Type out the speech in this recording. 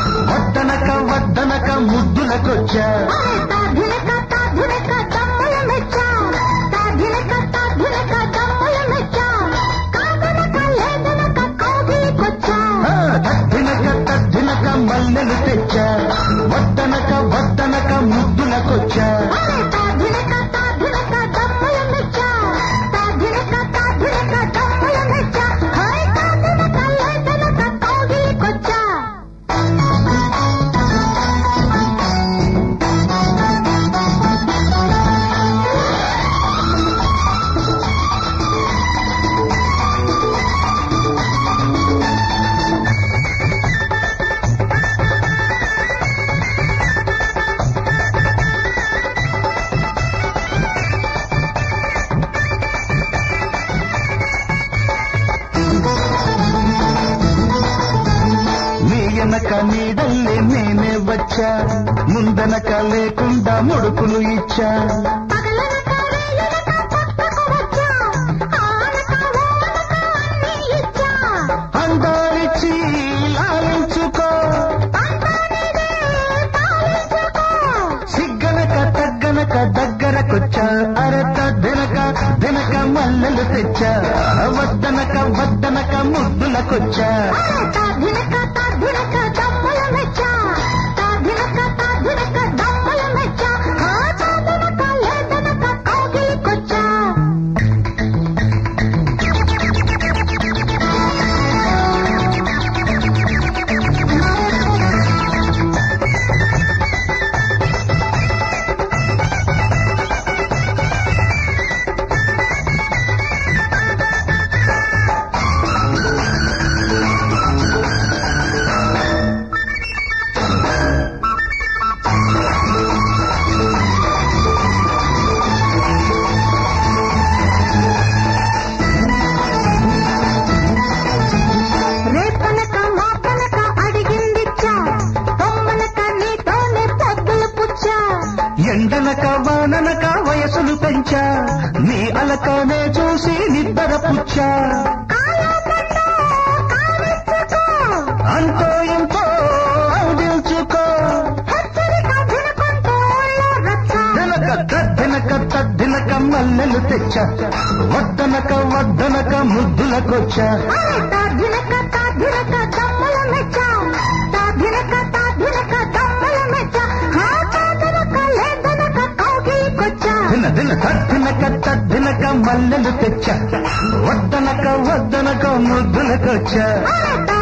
వద్దనక వద్దనక ముద్దులకొచ్చా తాధినక తాధినక దమ్ముల మెచ్చ తాధినక తాధినక దమ్ముల మెచ్చ కాదనక లేదనక కౌగిలికొచ్చా ఆ, తద్దినక తద్దినక మల్లెలు తెచ్చా వద్దనక వద్దనక ముద్దులకొచ్చా తాధినక తాధినక దమ్ముల మెచ్చ తాధినక తాధినక దమ్ముల మెచ్చ హాయ్ కాదనక లేదనక కౌగిలికొచ్చా నీ వెనక నీడల్లే నేనే వచ్చా ముందనక లేకుండా ముడుకులు ఇచ్చా పగలనక రేయనక పక్కకు వచ్చా ఆనక ఓనక అన్నీ ఇచ్చా అందాలిచ్చి లాలించుకో అంతానిదే పాలించుకో సిగ్గనక తగ్గనక దగ్గరకొచ్చా అరే తద్దెనక వెనక మల్లెలు తెచ్చా వద్దనక వద్దనక ముద్దులకొచ్చా తాధినక తాధినక దమ్ముల మెచ్చ తాధినక తాధినక దమ్ముల మెచ్చ ఆ తాధినక లేదనక కౌగిలికొచ్చా రేపనక మాపనక అడిగిందిచ్చా బొమ్మనక నీతోనే పొద్దులు పుచ్చా ఎండనక వాననక వయసులు పెంచా నీ అలకనే చూసి నిద్ర పుచ్చా కాలాపండు కావిచ్చుకో అంతో ఇంతో అందించుకో హెచ్చరిక వినుకుంటూ ఊళ్ళో రచ్చ వెనక తద్దినక తద్దినక మల్లెలు తెచ్చా వద్దనక వద్దనక ముద్దులకొచ్చా తాధినక తాధినక దమ్ముల మెచ్చ తాధినక తాధినక దమ్ముల మెచ్చ హా తాధినక లేదనక కౌగిలికొచ్చా దిన దిన తద్దినక తద్దినక మల్లెలు తెచ్చా వద్దనక వద్దనక ముద్దులకొచ్చా తా